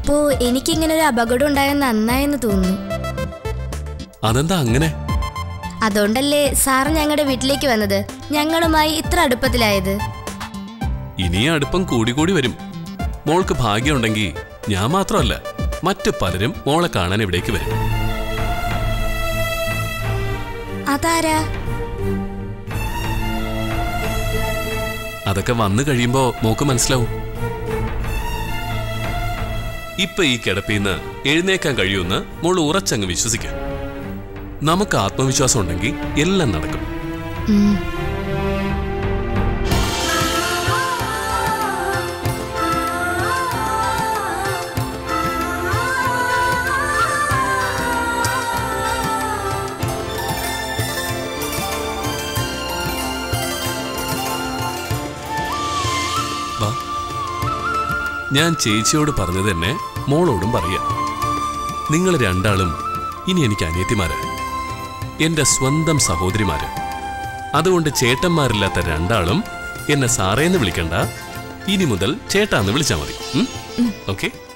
ഇപ്പോ എനിക്കിങ്ങനെ ഒരു അപകടം ഉണ്ടായെന്ന് നന്നായെന്ന് തോന്നുന്നു അതെന്താ അങ്ങനെ അതുകൊണ്ടല്ലേ സാറ് ഞങ്ങളുടെ വീട്ടിലേക്ക് വന്നത് ഞങ്ങളുമായി ഇത്ര അടുപ്പത്തിലായത് ഇനി അടുപ്പം കൂടി കൂടി വരും മോൾക്ക് ഭാഗ്യമുണ്ടെങ്കിൽ ഞാൻ മാത്രമല്ല മറ്റു പലരും മോളെ കാണാൻ ഇവിടേക്ക് വരും അതാരാ അതൊക്കെ വന്നു കഴിയുമ്പോ മോക്ക് മനസ്സിലാവും ഇപ്പൊ ഈ കിടപ്പിന്ന് എഴുന്നേക്കാൻ കഴിയുമെന്ന് മോൾ ഉറച്ചങ്ങ് വിശ്വസിക്കാം നമുക്ക് ആത്മവിശ്വാസം ഉണ്ടെങ്കിൽ എല്ലാം നടക്കും ഉം. വാ ഞാൻ ചേച്ചിയോട് പറഞ്ഞത് തന്നെ മോളോടും പറയാം നിങ്ങൾ രണ്ടാളും ഇനി എനിക്ക് അനിയത്തിമാരാ എന്റെ സ്വന്തം സഹോദരിമാര് അതുകൊണ്ട് ചേട്ടന്മാരില്ലാത്ത രണ്ടാളും എന്നെ സാറേന്ന് വിളിക്കണ്ട ഇനി മുതൽ ചേട്ടാന്ന് വിളിച്ചാൽ മതി ഓക്കെ